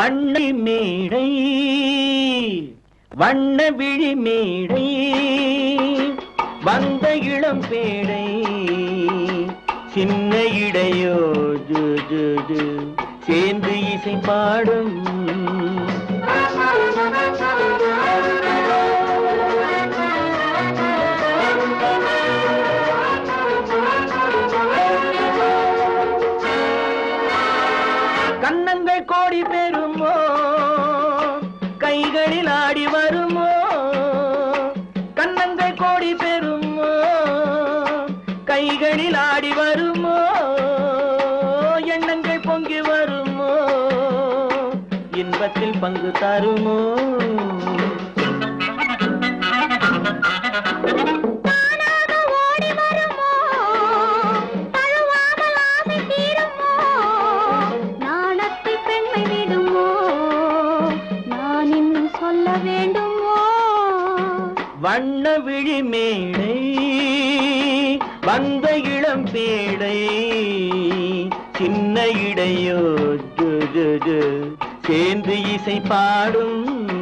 வண்ண மேடை வண்ண விழி மேடை வந்த இளம் பேடை சின்ன இடையோ ஜு ஜு ஜு சேர்ந்து இசை பாடும் கண்ணங்கள் கோடி பெறுமோ கைகளில் ஆடி வருமோ கண்ணங்கள் கோடி பெறுமோ கைகளில் ஆடி வருமோ எண்ணங்கள் பொங்கி வருமோ இன்பத்தில் பங்கு தருமோ தானாக ஓடி வருமோ தழுவாமல் ஆசை தீருமோ நாணத்தை பெண்மை விடுமோ நான் இன்னும் சொல்ல வேண்டுமோ வண்ண விழி மேடை வந்த இளம் பேடை சின்ன இடையோ ஜு ஜு ஜு சேர்ந்து இசை பாடும்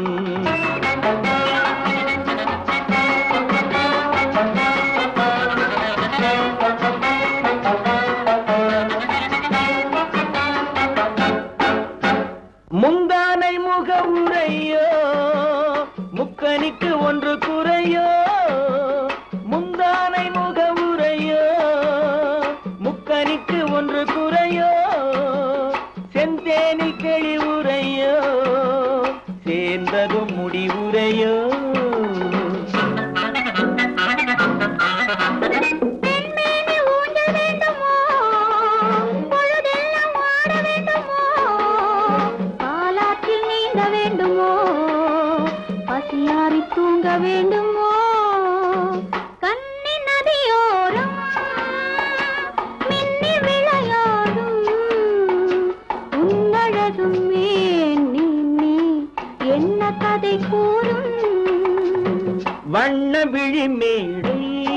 முந்தானை முக உரையோ முக்கனிக்கு ஒன்று குறையோ முந்தானை முக உரையோ முக்கனிக்கு ஒன்று குறையோ செந்தேனில் கிளி உரையோ சேர்ந்ததும் முடிவுரையோ பெண்மேனி ஊஞ்சல் வேண்டுமோ பொழுதெல்லாம் ஆட வேண்டுமோ பாலாற்றில் நீந்த வேண்டுமோ பசியாறி தூங்க வேண்டுமோ கன்னி நதியோரம் மின்னி விளையாடும் உன்னழகும் மேனி நீ என்ன கதை கூறும் வண்ண விழி மேடை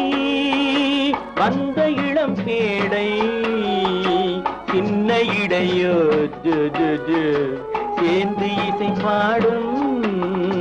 வந்த இளம் பேடை சின்ன இடையோ ஜு ஜு ஜு சேர்ந்து இசை பாடும்